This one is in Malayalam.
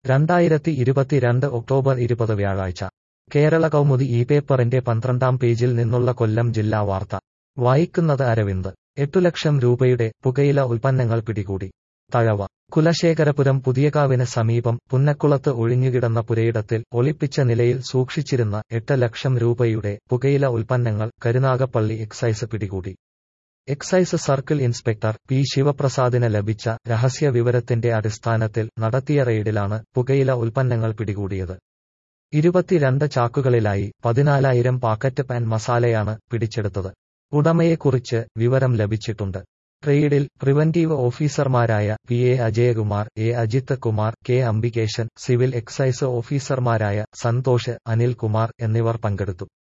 രണ്ടായിരത്തി ഇരുപത്തിരണ്ട് ഒക്ടോബർ ഇരുപത് വ്യാഴാഴ്ച കേരള കൗമുദി ഈ പേപ്പറിന്റെ പന്ത്രണ്ടാം പേജിൽ നിന്നുള്ള കൊല്ലം ജില്ലാ വാർത്ത വായിക്കുന്നത് അരവിന്ദ് എട്ടു ലക്ഷം രൂപയുടെ പുകയില ഉൽപ്പന്നങ്ങൾ പിടികൂടി തഴവ കുലശേഖരപുരം പുതിയകാവിന് സമീപം പുന്നക്കുളത്ത് ഒഴിഞ്ഞുകിടന്ന പുരയിടത്തിൽ ഒളിപ്പിച്ച നിലയിൽ സൂക്ഷിച്ചിരുന്ന എട്ട് ലക്ഷം രൂപയുടെ പുകയില ഉൽപ്പന്നങ്ങൾ കരുനാഗപ്പള്ളി എക്സൈസ് പിടികൂടി എക്സൈസ് സർക്കിൾ ഇൻസ്പെക്ടർ പി ശിവപ്രസാദിന് ലഭിച്ച രഹസ്യ വിവരത്തിന്റെ അടിസ്ഥാനത്തിൽ നടത്തിയ റെയ്ഡിലാണ് പുകയില ഉൽപ്പന്നങ്ങൾ പിടികൂടിയത് ഇരുപത്തിരണ്ട് ചാക്കുകളിലായി പതിനാലായിരം പാക്കറ്റ് പാൻ മസാലയാണ് പിടിച്ചെടുത്തത് ഉടമയെക്കുറിച്ച് വിവരം ലഭിച്ചിട്ടുണ്ട് റെയ്ഡിൽ പ്രിവന്റീവ് ഓഫീസർമാരായ P A Ajayakumar A Ajith Kumar K Ambikesan civil excise ഓഫീസർമാരായ സന്തോഷ് അനിൽകുമാർ എന്നിവർ പങ്കെടുത്തു